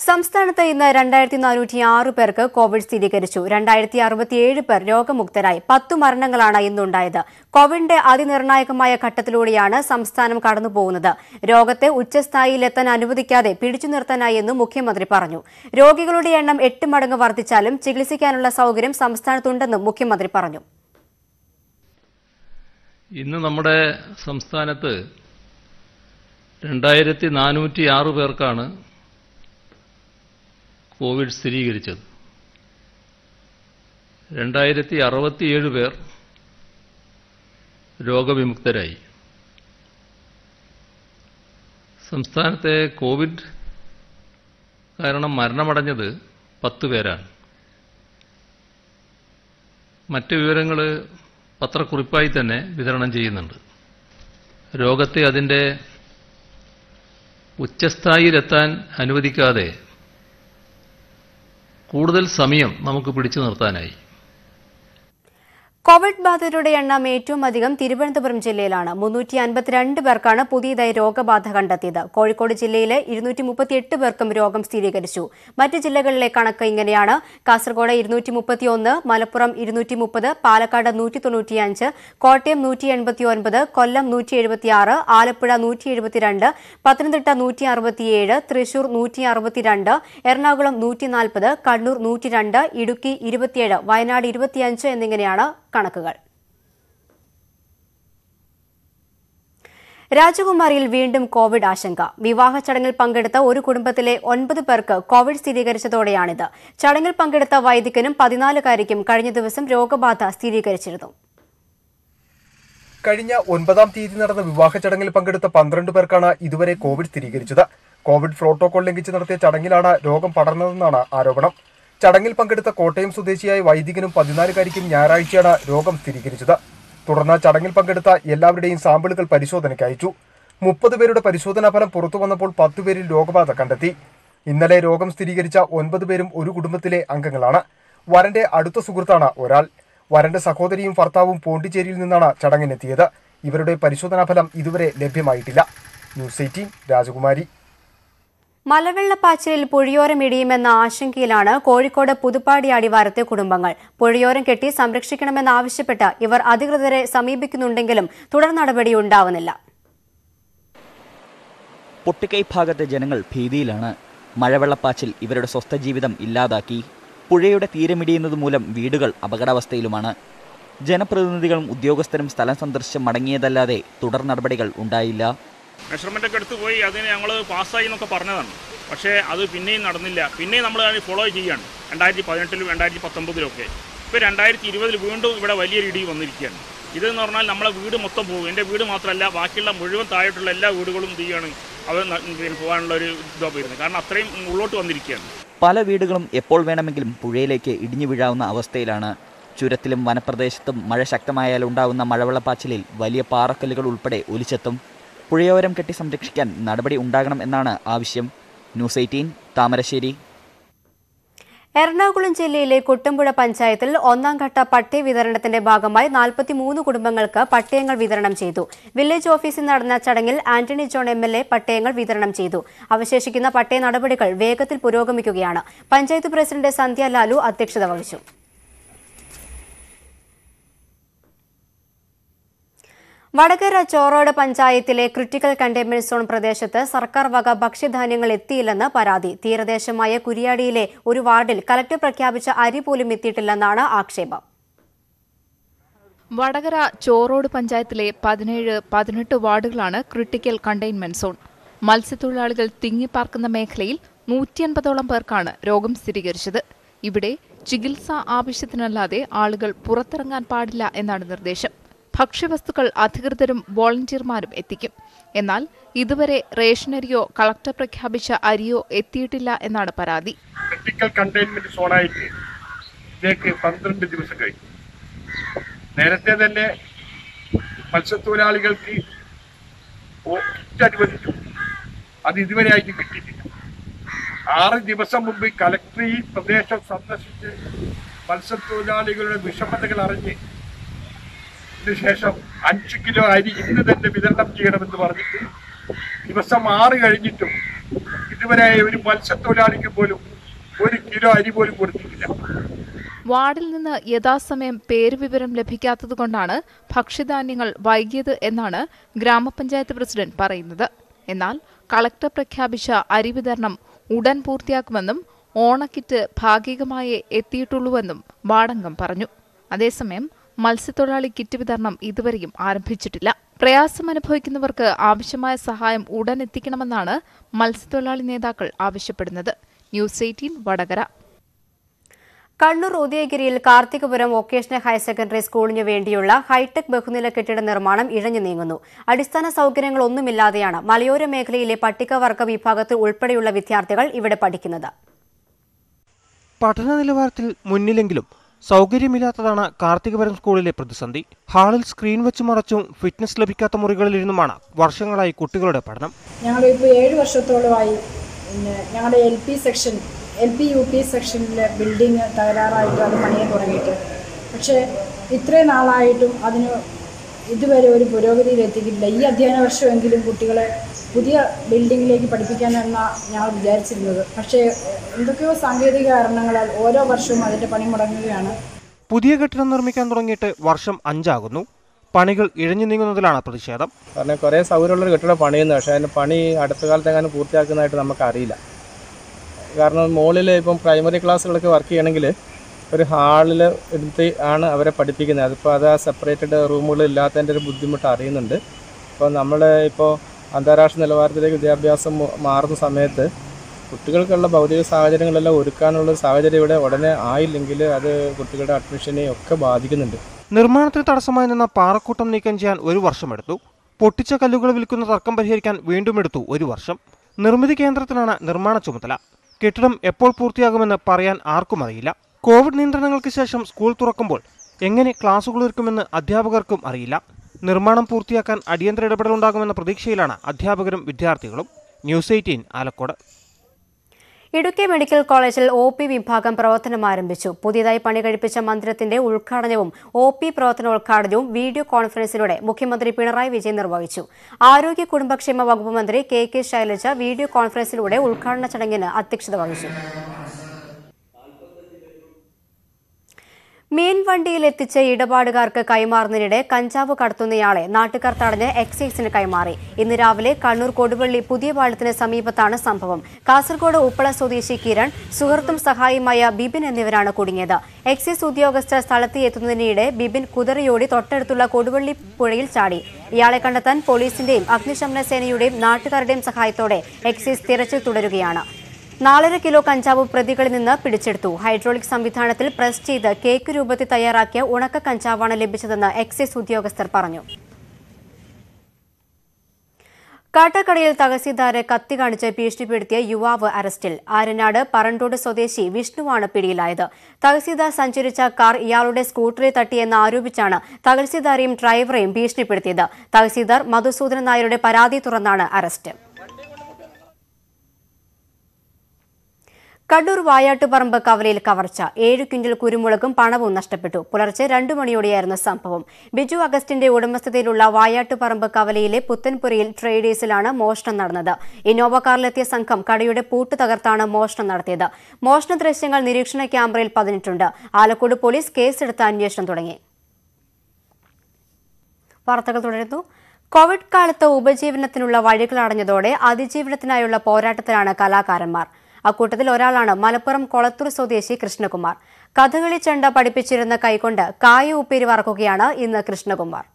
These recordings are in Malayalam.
സംസ്ഥാനത്ത് ഇന്ന് രണ്ടായിരത്തി നാനൂറ്റി ആറ് പേർക്ക് കോവിഡ് സ്ഥിരീകരിച്ചു രണ്ടായിരത്തി അറുപത്തിയേഴ് പേർ രോഗമുക്തരായി പത്തു മരണങ്ങളാണ് ഇന്നുണ്ടായത് കോവിഡിന്റെ അതിനിർണായകമായ ഘട്ടത്തിലൂടെയാണ് സംസ്ഥാനം കടന്നുപോകുന്നത് രോഗത്തെ ഉച്ചസ്ഥായിയിലെത്താൻ അനുവദിക്കാതെ പിടിച്ചു നിർത്താനായി എന്നും മുഖ്യമന്ത്രി പറഞ്ഞു രോഗികളുടെ എണ്ണം എട്ട് മടങ്ങ് വർദ്ധിച്ചാലും ചികിത്സിക്കാനുള്ള സൌകര്യം സംസ്ഥാനത്തുണ്ടെന്നും മുഖ്യമന്ത്രി പറഞ്ഞു ഇന്ന് നമ്മുടെ സംസ്ഥാനത്ത് രണ്ടായിരത്തി നാനൂറ്റി ആറ് പേർക്കാണ് കോവിഡ് സ്ഥിരീകരിച്ചത് രണ്ടായിരത്തി അറുപത്തിയേഴ് പേർ രോഗവിമുക്തരായി സംസ്ഥാനത്തെ കോവിഡ് കാരണം മരണമടഞ്ഞത് പത്ത് പേരാണ് മറ്റ് വിവരങ്ങൾ പത്രക്കുറിപ്പായി തന്നെ വിതരണം ചെയ്യുന്നുണ്ട് രോഗത്തെ അതിൻ്റെ ഉച്ചസ്ഥായിയിലെത്താൻ അനുവദിക്കാതെ കൂടുതൽ സമയം നമുക്ക് പിടിച്ചു നിർത്താനായി കോവിഡ് ബാധിതരുടെ എണ്ണം ഏറ്റവും അധികം തിരുവനന്തപുരം ജില്ലയിലാണ് മുന്നൂറ്റി അൻപത്തിരണ്ട് പേർക്കാണ് പുതിയതായി രോഗബാധ കണ്ടെത്തിയത് കോഴിക്കോട് ജില്ലയിലെ ഇരുന്നൂറ്റി മുപ്പത്തിയെട്ട് പേർക്കും രോഗം സ്ഥിരീകരിച്ചു മറ്റ് ജില്ലകളിലെ കണക്ക് ഇങ്ങനെയാണ് കാസർഗോഡ് ഇരുന്നൂറ്റി മുപ്പത്തിയൊന്ന് മലപ്പുറം ഇരുന്നൂറ്റി മുപ്പത് പാലക്കാട് നൂറ്റി തൊണ്ണൂറ്റിയഞ്ച് കോട്ടയം നൂറ്റി എൺപത്തിയൊൻപത് കൊല്ലം നൂറ്റി എഴുപത്തിയാറ് ആലപ്പുഴ നൂറ്റി എഴുപത്തിരണ്ട് പത്തനംതിട്ട നൂറ്റി അറുപത്തിയേഴ് തൃശൂർ നൂറ്റി അറുപത്തിരണ്ട് എറണാകുളം നൂറ്റി നാൽപ്പത് കണ്ണൂർ നൂറ്റി രണ്ട് ഇടുക്കി ഇരുപത്തിയേഴ് വയനാട് ഇരുപത്തിയഞ്ച് എന്നിങ്ങനെയാണ് കണക്കുകൾ രാജകുമാരിയിൽ വീണ്ടും കോവിഡ് ആശങ്ക വിവാഹ ചടങ്ങിൽ പങ്കെടുത്ത ഒരു കുടുംബത്തിലെ ഒൻപത് പേർക്ക് കോവിഡ് സ്ഥിരീകരിച്ചതോടെയാണിത് ചടങ്ങിൽ പങ്കെടുത്ത വൈദികനും പതിനാലുകാരിക്കും കഴിഞ്ഞ ദിവസം രോഗബാധ സ്ഥിരീകരിച്ചിരുന്നു കഴിഞ്ഞ ഒൻപതാം തീയതി നടന്ന വിവാഹ ചടങ്ങിൽ പങ്കെടുത്ത പന്ത്രണ്ട് പേർക്കാണ് ഇതുവരെ കോവിഡ് സ്ഥിരീകരിച്ചത് കോവിഡ് പ്രോട്ടോകോൾ ലംഘിച്ച് നടത്തിയ ചടങ്ങിലാണ് രോഗം പടർന്നതെന്നാണ് ആരോപണം ചടങ്ങിൽ പങ്കെടുത്ത കോട്ടയം സ്വദേശിയായ വൈദികനും പതിനാലുകാരിക്കും ഞായറാഴ്ചയാണ് രോഗം സ്ഥിരീകരിച്ചത് തുടർന്ന് ചടങ്ങിൽ പങ്കെടുത്ത എല്ലാവരുടെയും സാമ്പിളുകൾ പരിശോധനയ്ക്ക് അയച്ചു മുപ്പത് പേരുടെ പരിശോധനാ ഫലം പുറത്തു വന്നപ്പോൾ പത്തു പേരിൽ രോഗബാധ കണ്ടെത്തി ഇന്നലെ രോഗം സ്ഥിരീകരിച്ച ഒൻപത് പേരും ഒരു കുടുംബത്തിലെ അംഗങ്ങളാണ് വരന്റെ അടുത്ത സുഹൃത്താണ് ഒരാൾ വരന്റെ സഹോദരിയും ഭർത്താവും പോണ്ടിച്ചേരിയിൽ നിന്നാണ് ചടങ്ങിനെത്തിയത് ഇവരുടെ പരിശോധനാ ഫലം ഇതുവരെ ലഭ്യമായിട്ടില്ല ന്യൂസ് എയ്റ്റീൻ രാജകുമാരി മലവെള്ളപ്പാച്ചിലിൽ പുഴയോരം ഇടിയുമെന്ന ആശങ്കയിലാണ് കോഴിക്കോട് പുതുപ്പാടി അടിവാരത്തെ കുടുംബങ്ങൾ പുഴയോരം കെട്ടി സംരക്ഷിക്കണമെന്നാവശ്യപ്പെട്ട് ഇവർ അധികൃതരെ സമീപിക്കുന്നുണ്ടെങ്കിലും തുടർ നടപടി ഉണ്ടാവുന്നില്ല പൊട്ടിക്കൈ ഭാഗത്തെ ജനങ്ങൾ ഭീതിയിലാണ് മഴവെള്ളപ്പാച്ചിൽ ഇവരുടെ സ്വസ്ഥ ജീവിതം ഇല്ലാതാക്കി പുഴയുടെ തീരമിടിയുന്നത് മൂലം വീടുകൾ അപകടാവസ്ഥയിലുമാണ് ജനപ്രതിനിധികളും ഉദ്യോഗസ്ഥരും സ്ഥലം സന്ദർശിച്ച് മടങ്ങിയതല്ലാതെ തുടർ നടപടികൾ ഉണ്ടായില്ല മെഷർമെൻ്റ് ഒക്കെ എടുത്ത് പോയി അതിന് ഞങ്ങൾ പാസ്സായി എന്നൊക്കെ പറഞ്ഞതാണ് പക്ഷേ അത് പിന്നെയും നടന്നില്ല പിന്നെയും നമ്മൾ അത് ഫോളോ ചെയ്യുകയാണ് രണ്ടായിരത്തി പതിനെട്ടിലും രണ്ടായിരത്തി പത്തൊമ്പതിലും ഒക്കെ ഇപ്പോൾ രണ്ടായിരത്തി ഇരുപതിൽ വീണ്ടും ഇവിടെ വലിയൊരു ഇടി വന്നിരിക്കുകയാണ് ഇതെന്ന് പറഞ്ഞാൽ നമ്മളെ വീട് മൊത്തം പോകും എൻ്റെ വീട് മാത്രമല്ല ബാക്കിയുള്ള മുഴുവൻ താഴെയുള്ള എല്ലാ വീടുകളും എന്ത് ചെയ്യാണ് അവർ ന- പിന്നെ പോകാനുള്ള ഒരു ഇതാണ് വരുന്നത് കാരണം അത്രയും ഉള്ളോട്ട് വന്നിരിക്കുകയാണ് പല വീടുകളും എപ്പോൾ വേണമെങ്കിലും പുഴയിലേക്ക് ഇടിഞ്ഞു വീഴാവുന്ന അവസ്ഥയിലാണ് ചുരത്തിലും വനപ്രദേശത്തും മഴ ശക്തമായാൽ ഉണ്ടാവുന്ന മഴവെള്ളപ്പാച്ചിലിൽ വലിയ പാറക്കല്ലുകൾ ഉൾപ്പെടെ ഒലിച്ചെത്തും പുഴയോരം കെട്ടി സംരക്ഷിക്കാൻ നടപടി ഉണ്ടാകണം എന്നാണ് ആവശ്യം ന്യൂസ് എയ്റ്റീൻ താമരശ്ശേരി എറണാകുളം ജില്ലയിലെ കുട്ടമ്പുഴ പഞ്ചായത്തിൽ ഒന്നാം ഘട്ട പട്ടയ വിതരണത്തിന്റെ ഭാഗമായി നാൽപ്പത്തിമൂന്ന് കുടുംബങ്ങൾക്ക് പട്ടയങ്ങൾ വിതരണം ചെയ്തു വില്ലേജ് ഓഫീസിൽ നടന്ന ചടങ്ങിൽ Antony John M L A പട്ടയങ്ങൾ വിതരണം ചെയ്തു അവശേഷിക്കുന്ന പട്ടയ നടപടികൾ വേഗത്തിൽ പുരോഗമിക്കുകയാണ് പഞ്ചായത്ത് പ്രസിഡന്റ് സന്ധ്യ ലാലു അധ്യക്ഷത വഹിച്ചു വടകര ചോറോട് പഞ്ചായത്തിലെ ക്രിട്ടിക്കൽ കണ്ടെയ്ൻമെന്റ് സോൺ പ്രദേശത്ത് സർക്കാർ വക ഭക്ഷ്യധാന്യങ്ങൾ എത്തിയില്ലെന്ന് പരാതി തീരദേശമായ കുരിയാടിയിലെ ഒരു വാർഡിൽ കലക്ടർ പ്രഖ്യാപിച്ച അരി പോലും എത്തിയിട്ടില്ലെന്നാണ് ആക്ഷേപം വടകര ചോറോട് പഞ്ചായത്തിലെ പതിനേഴ് പതിനെട്ട് വാർഡുകളാണ് ക്രിട്ടിക്കൽ കണ്ടെയ്ൻമെന്റ് സോൺ മത്സ്യത്തൊഴിലാളികൾ തിങ്ങിപ്പാർക്കുന്ന മേഖലയിൽ നൂറ്റി അൻപതോളം പേർക്കാണ് രോഗം സ്ഥിരീകരിച്ചത് ഇവിടെ ചികിത്സ ആവശ്യത്തിനല്ലാതെ ആളുകൾ പുറത്തിറങ്ങാൻ പാടില്ല എന്നാണ് നിർദ്ദേശം ഭക്ഷ്യവസ്തുക്കൾ അധികൃതരും വോളണ്ടിയർമാരും എത്തിക്കും എന്നാൽ ഇതുവരെ റേഷനരിയോ കളക്ടർ പ്രഖ്യാപിച്ച അരിയോ എത്തിയിട്ടില്ല എന്നാണ് പരാതി ക്രിട്ടിക്കൽ കണ്ടെയ്ൻമെന്റ് സോണായിട്ട് ഇതിലേക്ക് പന്ത്രണ്ട് ദിവസം കഴിഞ്ഞു നേരത്തെ തന്നെ മത്സ്യത്തൊഴിലാളികൾക്ക് ഓ- കിറ്റ് അനുവദിച്ചു അത് ഇതുവരെ ആയിട്ട് കിട്ടിയിട്ടില്ല ആറ് ദിവസം മുമ്പ് കലക്ടർ ഈ പ്രദേശം സന്ദർശിച്ച് മത്സ്യത്തൊഴിലാളികളുടെ വിഷമതകൾ അറിഞ്ഞ് ഇതിനുശേഷം അഞ്ച് കിലോ അരി ഇന്ന് തന്നെ വിതരണം ചെയ്യണമെന്ന് പറഞ്ഞിട്ട് ദിവസം ആറ് കഴിഞ്ഞിട്ടും ഇത് ഇതുവരെ ഒരു മത്സ്യത്തൊഴിലാളിക്ക് പോലും ഒരു കിലോ അരി പോലും കൊടുത്തിട്ടില്ല വാർഡിൽ നിന്ന് യഥാസമയം പേരുവിവരം ലഭിക്കാത്തതുകൊണ്ടാണ് ഭക്ഷ്യധാന്യങ്ങൾ വൈകിയത് എന്നാണ് ഗ്രാമപഞ്ചായത്ത് പ്രസിഡന്റ് പറയുന്നത് എന്നാൽ കളക്ടർ പ്രഖ്യാപിച്ച അരി വിതരണം ഉടൻ പൂർത്തിയാക്കുമെന്നും ഓണക്കിറ്റ് ഭാഗികമായേ എത്തിയിട്ടുള്ളൂവെന്നും വാടങ്കം പറഞ്ഞു അതേസമയം മത്സ്യത്തൊഴിലാളി കിറ്റ് വിതരണം ഇതുവരെയും ആരംഭിച്ചിട്ടില്ല പ്രയാസം അനുഭവിക്കുന്നവർക്ക് ആവശ്യമായ സഹായം ഉടൻ എത്തിക്കണമെന്നാണ് മത്സ്യത്തൊഴിലാളി നേതാക്കൾ ആവശ്യപ്പെടുന്നത് ന്യൂസ് എയ്റ്റീൻ വടകര കണ്ണൂർ ഉദയഗിരിയിൽ കാർത്തികപുരം വൊക്കേഷണൽ ഹയർ സെക്കൻഡറി സ്കൂളിനു വേണ്ടിയുള്ള ഹൈടെക് ബഹുനില കെട്ടിട നിർമ്മാണം ഇഴഞ്ഞു നീങ്ങുന്നു അടിസ്ഥാന സൗകര്യങ്ങളൊന്നുമില്ലാതെയാണ് മലയോര മേഖലയിലെ പട്ടികവർഗ വിഭാഗത്തിൽ ഉൾപ്പെടെയുള്ള വിദ്യാർത്ഥികൾ ഇവിടെ പഠിക്കുന്നത് പഠന നിലവാരത്തിൽ മുന്നിലെങ്കിലും സൗകര്യമില്ലാത്തതാണ് കാർത്തികപുരം സ്കൂളിലെ പ്രതിസന്ധി ഹാളിൽ സ്ക്രീൻ വെച്ച് മറച്ചും ഫിറ്റ്നസ് ലഭിക്കാത്ത മുറികളിലിരുന്നുമാണ് വർഷങ്ങളായി കുട്ടികളുടെ പഠനം ഞങ്ങളിപ്പോൾ ഏഴ് വർഷത്തോളമായി പിന്നെ ഞങ്ങളുടെ L P section L P U P സെക്ഷനിലെ ബിൽഡിങ് തകരാറായിട്ട് അത് പണിയാൻ തുടങ്ങിയിട്ട് പക്ഷേ ഇത്രയും നാളായിട്ടും അതിന് ഇതുവരെ ഒരു പുരോഗതിയിൽ എത്തിക്കില്ല ഈ അധ്യയന വർഷമെങ്കിലും കുട്ടികളെ പുതിയ ബിൽഡിങ്ങിലേക്ക് പഠിപ്പിക്കാനെന്നാണ് ഞങ്ങൾ വിചാരിച്ചിരുന്നത് പക്ഷേ എന്തൊക്കെയോ സാങ്കേതിക കാരണങ്ങളാൽ ഓരോ വർഷവും അതിൻ്റെ പണി മുടങ്ങുകയാണ് പുതിയ കെട്ടിടം നിർമ്മിക്കാൻ തുടങ്ങിയിട്ട് വർഷം അഞ്ചാകുന്നു പണികൾ ഇഴഞ്ഞു നീങ്ങുന്നതിലാണ് പ്രതിഷേധം കാരണം കുറേ സൗകര്യമുള്ളൊരു കെട്ടിടം പണിയുന്നു പക്ഷേ അതിൻ്റെ പണി അടുത്ത കാലത്ത് എങ്ങാനും പൂർത്തിയാക്കുന്നതായിട്ട് നമുക്കറിയില്ല കാരണം മുകളിൽ ഇപ്പം പ്രൈമറി ക്ലാസ്സുകളൊക്കെ വർക്ക് ചെയ്യണമെങ്കിൽ ഒരു ഹാളിൽ എടുത്ത് ആണ് അവരെ പഠിപ്പിക്കുന്നത് അതിപ്പോൾ അത് ആ സെപ്പറേറ്റഡ് റൂമുകൾ ഇല്ലാത്തതിൻ്റെ ഒരു ബുദ്ധിമുട്ട് അറിയുന്നുണ്ട് ഇപ്പോൾ നമ്മൾ ഇപ്പോൾ അന്താരാഷ്ട്ര നിലവാരത്തിലേക്ക് വിദ്യാഭ്യാസം മു- മാറുന്ന സമയത്ത് കുട്ടികൾക്കുള്ള ഭൗതിക സാഹചര്യങ്ങളെല്ലാം ഒരുക്കാനുള്ള ഒരു സാഹചര്യം ഇവിടെ ഉടനെ ആയില്ലെങ്കിൽ അത് കുട്ടികളുടെ അഡ്മിഷനെ ഒക്കെ ബാധിക്കുന്നുണ്ട് നിർമ്മാണത്തിന് തടസ്സമായി നിന്ന പാറക്കൂട്ടം നീക്കം ചെയ്യാൻ ഒരു വർഷമെടുത്തു പൊട്ടിച്ച കല്ലുകൾ വിൽക്കുന്ന തർക്കം പരിഹരിക്കാൻ വീണ്ടും എടുത്തു ഒരു വർഷം നിർമ്മിതി കേന്ദ്രത്തിനാണ് നിർമ്മാണ ചുമതല കെട്ടിടം എപ്പോൾ പൂർത്തിയാകുമെന്ന് പറയാൻ ആർക്കും അറിയില്ല കോവിഡ് നിയന്ത്രണങ്ങൾക്ക് ശേഷം സ്കൂൾ തുറക്കുമ്പോൾ എങ്ങനെ ക്ലാസുകൾ ഒരുക്കുമെന്ന് അധ്യാപകർക്കും അറിയില്ല നിർമ്മാണം പൂർത്തിയാക്കാൻ അടിയന്തര ഇടപെടലുണ്ടാകുമെന്ന പ്രതീക്ഷയിലാണ് അധ്യാപകരും വിദ്യാർത്ഥികളും News Eighteen Alakode Idukki medical കോളേജിൽ ഒ പി വിഭാഗം പ്രവർത്തനം ആരംഭിച്ചു പുതിയതായി പണി കഴിപ്പിച്ച മന്ദിരത്തിന്റെ ഉദ്ഘാടനവും ഒ പി പ്രവർത്തനോദ്ഘാടനവും വീഡിയോ കോൺഫറൻസിലൂടെ മുഖ്യമന്ത്രി പിണറായി വിജയൻ നിർവഹിച്ചു ആരോഗ്യ കുടുംബക്ഷേമ വകുപ്പ് മന്ത്രി കെ കെ ശൈലജ വീഡിയോ കോൺഫറൻസിലൂടെ ഉദ്ഘാടന ചടങ്ങിന് അധ്യക്ഷത വഹിച്ചു മീൻ വണ്ടിയിൽ എത്തിച്ച് ഇടപാടുകാർക്ക് കൈമാറുന്നതിനിടെ കഞ്ചാവ് കടത്തുന്നയാളെ നാട്ടുകാർ തടഞ്ഞ് എക്സൈസിന് കൈമാറി ഇന്ന് രാവിലെ കണ്ണൂർ കൊടുവള്ളി പുതിയ പാലത്തിന് സമീപത്താണ് സംഭവം കാസർഗോഡ് ഉപ്പള സ്വദേശി കിരൺ സുഹൃത്തും സഹായിയുമായ ബിബിൻ എന്നിവരാണ് കുടുങ്ങിയത് എക്സൈസ് ഉദ്യോഗസ്ഥർ സ്ഥലത്ത് എത്തുന്നതിനിടെ ബിബിൻ കുതിരയോടി തൊട്ടടുത്തുള്ള കൊടുവള്ളി പുഴയിൽ ചാടി ഇയാളെ കണ്ടെത്താൻ പോലീസിന്റെയും അഗ്നിശമന സേനയുടെയും നാട്ടുകാരുടെയും സഹായത്തോടെ എക്സൈസ് തിരച്ചിൽ തുടരുകയാണ് നാലര കിലോ കഞ്ചാവ് പ്രതികളിൽ നിന്ന് പിടിച്ചെടുത്തു ഹൈഡ്രോളിക് സംവിധാനത്തിൽ പ്രസ് ചെയ്ത് കേക്ക് രൂപത്തിൽ തയ്യാറാക്കിയ ഉണക്ക കഞ്ചാവാണ് ലഭിച്ചതെന്ന് എക്സൈസ് ഉദ്യോഗസ്ഥർ പറഞ്ഞു കാട്ടാക്കടയിൽ തഹസീൽദാരെ കത്തി കാണിച്ച് ഭീഷണിപ്പെടുത്തിയ യുവാവ് അറസ്റ്റിൽ ആരനാട് പറണ്ടോട് സ്വദേശി വിഷ്ണുവാണ് പിടിയിലായത് തഹസീൽദാർ സഞ്ചരിച്ച കാർ ഇയാളുടെ സ്കൂട്ടറിൽ തട്ടിയെന്ന് ആരോപിച്ചാണ് തഹസീൽദാരെയും ഡ്രൈവറെയും ഭീഷണിപ്പെടുത്തിയത് തഹസീൽദാർ മധുസൂദനൻ നായരുടെ പരാതി തുറന്നാണ് അറസ്റ്റ് കണ്ണൂർ വായാട്ടുപറമ്പ് കവലയിൽ കവർച്ച ഏഴ് ക്വിന്റൽ കുരുമുളകും പണവും നഷ്ടപ്പെട്ടു പുലർച്ചെ രണ്ടു മണിയോടെയായിരുന്നു സംഭവം ബിജു അഗസ്റ്റിന്റെ ഉടമസ്ഥതയിലുള്ള വായാട്ടുപറമ്പ് കവലയിലെ പുത്തൻപുരയിൽ ട്രേഡേഴ്സിലാണ് മോഷണം നടന്നത് ഇന്നോവ കാറിലെത്തിയ സംഘം കടയുടെ പൂട്ട് തകർത്താണ് മോഷണം നടത്തിയത് മോഷണ ദൃശ്യങ്ങൾ നിരീക്ഷണ ക്യാമറയിൽ പതിഞ്ഞിട്ടുണ്ട് ആലക്കോട് പോലീസ് കേസെടുത്ത് അന്വേഷണം തുടങ്ങി വാർത്തകൾ തുടരുന്നു കോവിഡ് കാലത്ത് ഉപജീവനത്തിനുള്ള വഴികൾ അടഞ്ഞതോടെ അതിജീവനത്തിനായുള്ള പോരാട്ടത്തിലാണ് കലാകാരന്മാർ അക്കൂട്ടത്തിൽ ഒരാളാണ് മലപ്പുറം കൊളത്തൂർ സ്വദേശി കൃഷ്ണകുമാർ കഥകളി ചെണ്ട പഠിപ്പിച്ചിരുന്ന കൈകൊണ്ട് കായ ഉപ്പേരി വറക്കുകയാണ് ഇന്ന് കൃഷ്ണകുമാർ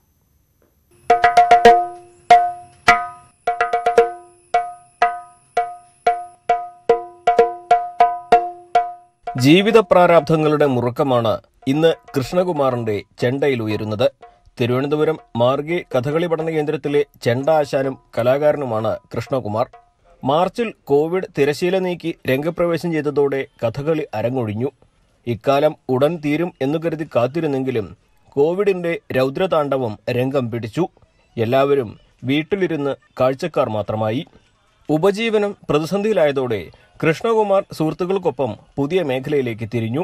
ജീവിത പ്രാരാബ്ധങ്ങളുടെ മുറുക്കമാണ് ഇന്ന് കൃഷ്ണകുമാറിന്റെ ചെണ്ടയിൽ ഉയരുന്നത് തിരുവനന്തപുരം മാർഗി കഥകളി പഠന കേന്ദ്രത്തിലെ ചെണ്ട ആശാനും കലാകാരനുമാണ് കൃഷ്ണകുമാർ മാർച്ചിൽ കോവിഡ് തിരശീല നീക്കി രംഗപ്രവേശം ചെയ്തതോടെ കഥകളി അരങ്ങൊഴിഞ്ഞു ഇക്കാലം ഉടൻ തീരും എന്നു കരുതി കാത്തിരുന്നെങ്കിലും കോവിഡിന്റെ രൗദ്രതാണ്ഡവം രംഗം പിടിച്ചു എല്ലാവരും വീട്ടിലിരുന്ന് കാഴ്ചക്കാർ മാത്രമായി ഉപജീവനം പ്രതിസന്ധിയിലായതോടെ കൃഷ്ണകുമാർ സുഹൃത്തുക്കൾക്കൊപ്പം പുതിയ മേഖലയിലേക്ക് തിരിഞ്ഞു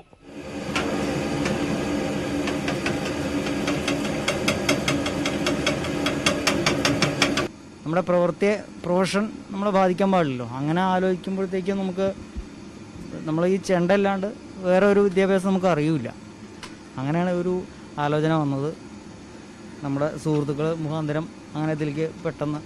നമ്മുടെ പ്രവൃത്തിയെ പ്രൊഫഷൻ നമ്മളെ ബാധിക്കാൻ പാടില്ലല്ലോ അങ്ങനെ ആലോചിക്കുമ്പോഴത്തേക്കും നമുക്ക് നമ്മൾ ഈ ചെണ്ട അല്ലാണ്ട് വേറെ ഒരു വിദ്യാഭ്യാസം നമുക്ക് അറിയില്ല അങ്ങനെയാണ് ഒരു ആലോചന വന്നത് നമ്മുടെ സുഹൃത്തുക്കൾ മുഖാന്തരം അങ്ങനെ ഇതിലേക്ക് പെട്ടെന്ന്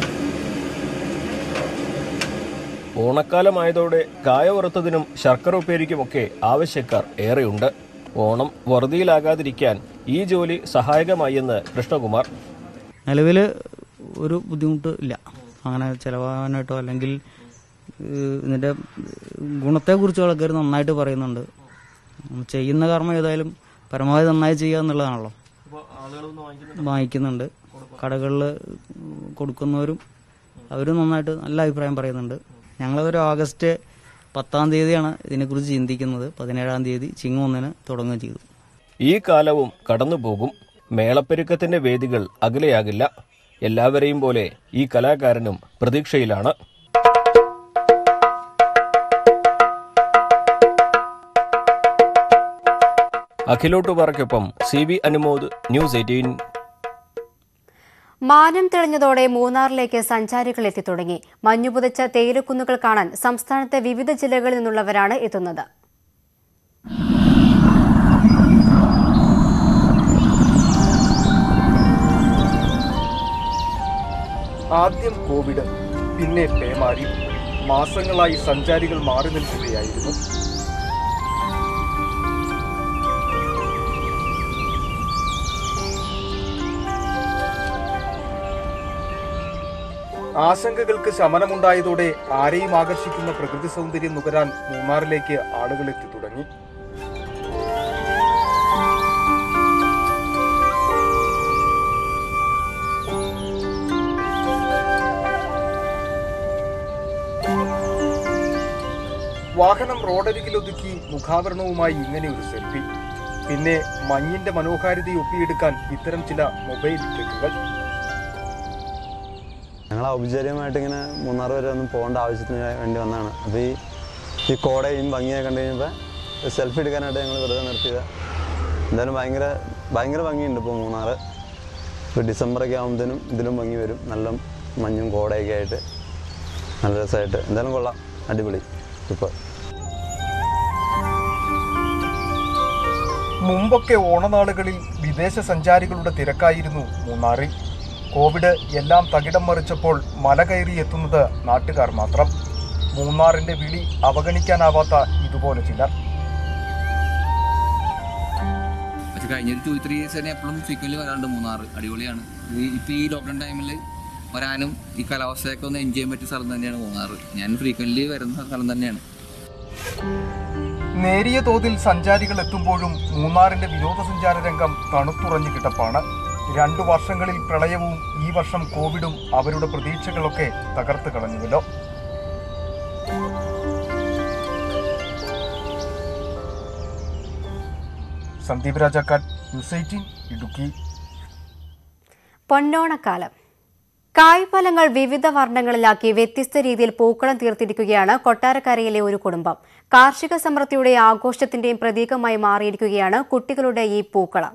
ഓണക്കാലമായതോടെ കായ വറുത്തതിനും ശർക്കര ഉപ്പേരിക്കുമൊക്കെ ആവശ്യക്കാർ ഏറെയുണ്ട് ഓണം വറുതിയിലാകാതിരിക്കാൻ ഈ ജോലി സഹായകമായെന്ന് കൃഷ്ണകുമാർ നിലവിൽ ഒരു ബുദ്ധിമുട്ട് ഇല്ല അങ്ങനെ ചിലവാകാനായിട്ടോ അല്ലെങ്കിൽ ഏഹ്, ഇതിൻ്റെ ഗുണത്തെക്കുറിച്ച് ആൾക്കാർ നന്നായിട്ട് പറയുന്നുണ്ട് ഉം, ചെയ്യുന്ന കർമ്മം ഏതായാലും പരമാവധി നന്നായി ചെയ്യുക എന്നുള്ളതാണല്ലോ വാങ്ങിക്കുന്നുണ്ട് കടകളിൽ കൊടുക്കുന്നവരും അവരും നന്നായിട്ട് നല്ല അഭിപ്രായം പറയുന്നുണ്ട് ഞങ്ങളൊരു ഓഗസ്റ്റ് പത്താം തീയതിയാണ് ഇതിനെക്കുറിച്ച് ചിന്തിക്കുന്നത് പതിനേഴാം തീയതി ചിങ്ങ ഒന്നിന് തുടങ്ങുകയും ചെയ്തു ഈ കാലവും കടന്നുപോകും മേളപ്പെരുക്കത്തിന്റെ വേദികൾ അകലെയാകില്ല എല്ലാവരെയും പോലെ ഈ കലാകാരനും പ്രതീക്ഷയിലാണ് അഖിലോട്ടുപാറയ്ക്കൊപ്പം C V Anumod News Eighteen മാനം തെളിഞ്ഞതോടെ മൂന്നാറിലേക്ക് സഞ്ചാരികൾ എത്തിത്തുടങ്ങി മഞ്ഞുപുതച്ച തേയിലക്കുന്നുകൾ കാണാൻ സംസ്ഥാനത്തെ വിവിധ ജില്ലകളിൽ നിന്നുള്ളവരാണ് എത്തുന്നത് ആദ്യം കോവിഡ് പിന്നെ പേമാരി മാസങ്ങളായി സഞ്ചാരികൾ മാറി നിൽക്കുകയായിരുന്നു ആശങ്കകൾക്ക് ശമനമുണ്ടായതോടെ ആരെയും ആകർഷിക്കുന്ന പ്രകൃതി സൗന്ദര്യം നുകരാൻ മൂന്നാറിലേക്ക് ആളുകൾ എത്തി തുടങ്ങി വാഹനം റോഡരികിലൊതുക്കി മുഖാവരണവുമായി ഇങ്ങനെ ഒരു സെൽഫി പിന്നെ മഞ്ഞിന്റെ മനോഹാരിത ഒപ്പിയെടുക്കാൻ ഇത്തരം ചില മൊബൈൽ ട്രിക്കുകൾ ഞങ്ങൾ ഔപചാരികമായിട്ട് ഇങ്ങനെ മൂന്നാർ വരെ ഒന്നും പോകേണ്ട ആവശ്യത്തിന് വേണ്ടി വന്നതാണ് അപ്പോൾ ഈ ഈ കോടയും ഭംഗിയൊക്കെ കണ്ടു കഴിഞ്ഞപ്പോൾ സെൽഫി എടുക്കാനായിട്ട് ഞങ്ങൾ വെറുതെ നിർത്തിയത് എന്തായാലും ഭയങ്കര ഭയങ്കര ഭംഗിയുണ്ട് ഇപ്പോൾ മൂന്നാർ ഇപ്പോൾ ഡിസംബറൊക്കെ ആകുമ്പോഴത്തേനും ഇതിലും ഭംഗി വരും നല്ല മഞ്ഞും കോടയൊക്കെ ആയിട്ട് നല്ല രസമായിട്ട് എന്തായാലും കൊള്ളാം അടിപൊളി ഇപ്പോൾ മുമ്പൊക്കെ ഓണനാളുകളിൽ വിദേശ സഞ്ചാരികളുടെ തിരക്കായിരുന്നു മൂന്നാറിൽ കോവിഡ് എല്ലാം തകിടം മറിച്ചപ്പോൾ മല കയറി എത്തുന്നത് നാട്ടുകാർ മാത്രം മൂന്നാറിന്റെ വിളി അവഗണിക്കാനാവാത്ത ഇതുപോലെ ചിലർ പക്ഷെ കഴിഞ്ഞൊരു ടു ത്രീ ഇയേഴ്സ് തന്നെ എപ്പോഴും ഫ്രീക്വൻലി വരാറുണ്ട് മൂന്നാർ അടിപൊളിയാണ് ഇത് ഇപ്പോൾ ഈ ലോക്ക്ഡൗൺ ടൈമിൽ വരാനും ഈ കാലാവസ്ഥയൊക്കെ ഒന്ന് എൻജോയ് ചെയ്യാൻ പറ്റിയ സ്ഥലം തന്നെയാണ് മൂന്നാർ ഞാൻ ഫ്രീക്വൻലി വരുന്ന സ്ഥലം തന്നെയാണ് നേരിയ തോതിൽ സഞ്ചാരികൾ എത്തുമ്പോഴും മൂന്നാറിന്റെ വിനോദസഞ്ചാര രംഗം തണുത്തുറഞ്ഞു കിടപ്പാണ് രണ്ടു വർഷങ്ങളിൽ പ്രളയവും ഈ വർഷം കോവിഡും അവരുടെ പ്രതീക്ഷകളൊക്കെ തകർത്ത് കളഞ്ഞുവല്ലോ സന്ദീപ് രാജാക്കാട് ന്യൂസ് എയ്റ്റീൻ ഇടുക്കി പൊന്നോണക്കാലം കായ്ഫലങ്ങൾ വിവിധ വർണ്ണങ്ങളിലാക്കി വ്യത്യസ്ത രീതിയിൽ പൂക്കളം തീർത്തിരിക്കുകയാണ് കൊട്ടാരക്കരയിലെ ഒരു കുടുംബം കാർഷിക സമൃദ്ധിയുടെ ആഘോഷത്തിന്റെയും പ്രതീകമായി മാറിയിരിക്കുകയാണ് കുട്ടികളുടെ ഈ പൂക്കളം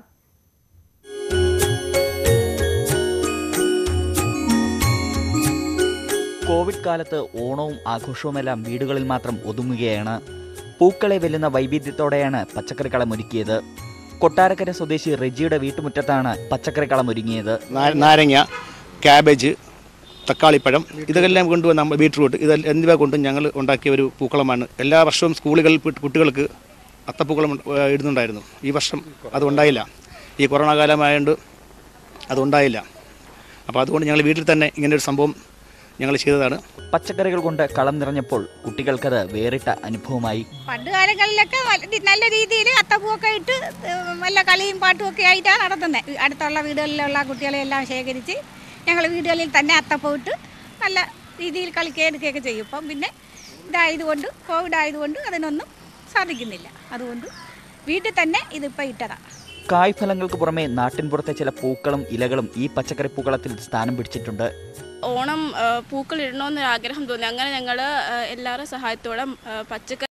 കോവിഡ് കാലത്ത് ഓണവും ആഘോഷവുമെല്ലാം വീടുകളിൽ മാത്രം ഒതുങ്ങുകയാണ് പൂക്കളെ വെല്ലുന്ന വൈവിധ്യത്തോടെയാണ് പച്ചക്കറിക്കളം ഒരുക്കിയത് കൊട്ടാരക്കര സ്വദേശി റെജിയുടെ വീട്ടുമുറ്റത്താണ് പച്ചക്കറിക്കളം ഒരുങ്ങിയത് നാ- നാരങ്ങ ക്യാബേജ് തക്കാളിപ്പഴം ഇതെല്ലാം കൊണ്ടുവന്ന് നമ്മൾ ബീട്രൂട്ട് ഇത് എന്നിവ കൊണ്ട് ഞങ്ങൾ ഉണ്ടാക്കിയ ഒരു പൂക്കളമാണ് എല്ലാ വർഷവും സ്കൂളുകളിൽ പു- കുട്ടികൾക്ക് അത്തപ്പൂക്കളം ഉണ്ട്- ഏഹ് ഇടുന്നുണ്ടായിരുന്നു ഈ വർഷം അത് ഉണ്ടായില്ല ഈ കൊറോണ കാലമായതുകൊണ്ട് അതുണ്ടായില്ല അപ്പോൾ അതുകൊണ്ട് ഞങ്ങൾ വീട്ടിൽ തന്നെ ഇങ്ങനെ ഒരു സംഭവം ഞങ്ങൾ ചെയ്തതാണ് പച്ചക്കറികൾ കൊണ്ട് കളം നിറഞ്ഞപ്പോൾ കുട്ടികൾക്കത് വേറിട്ട അനുഭവമായി പണ്ട് കാലങ്ങളിലൊക്കെ വല- നല്ല രീതിയിൽ അത്തപ്പൂവൊക്കെ ഇട്ട് ഏഹ് നല്ല കളിയും പാട്ടും ഒക്കെ ആയിട്ടാണ് നടത്തുന്നത് അടുത്തുള്ള വീടുകളിലുള്ള കുട്ടികളെല്ലാം ശേഖരിച്ച് ഞങ്ങൾ വീടുകളിൽ തന്നെ അത്തപ്പൂ ഇട്ട് നല്ല രീതിയിൽ കളിക്കുകയും എടുക്കുകയൊക്കെ ചെയ്യും ഇപ്പം പിന്നെ ഇതായതുകൊണ്ട് കോവിഡ് ആയതുകൊണ്ട് അതിനൊന്നും സാധിക്കുന്നില്ല അതുകൊണ്ട് വീട്ടിൽ തന്നെ ഇതിപ്പോൾ ഇട്ടതാണ് കായ്ഫലങ്ങൾക്ക് പുറമെ നാട്ടിൻപുറത്തെ ചില പൂക്കളും ഇലകളും ഈ പച്ചക്കറി പൂക്കളത്തിൽ സ്ഥാനം പിടിച്ചിട്ടുണ്ട് ഓണം പൂക്കൾ ഇടണമെന്നൊരു ആഗ്രഹം തോന്നി അങ്ങനെ ഞങ്ങൾ എല്ലാവരുടെ സഹായത്തോടെ പച്ചക്കറി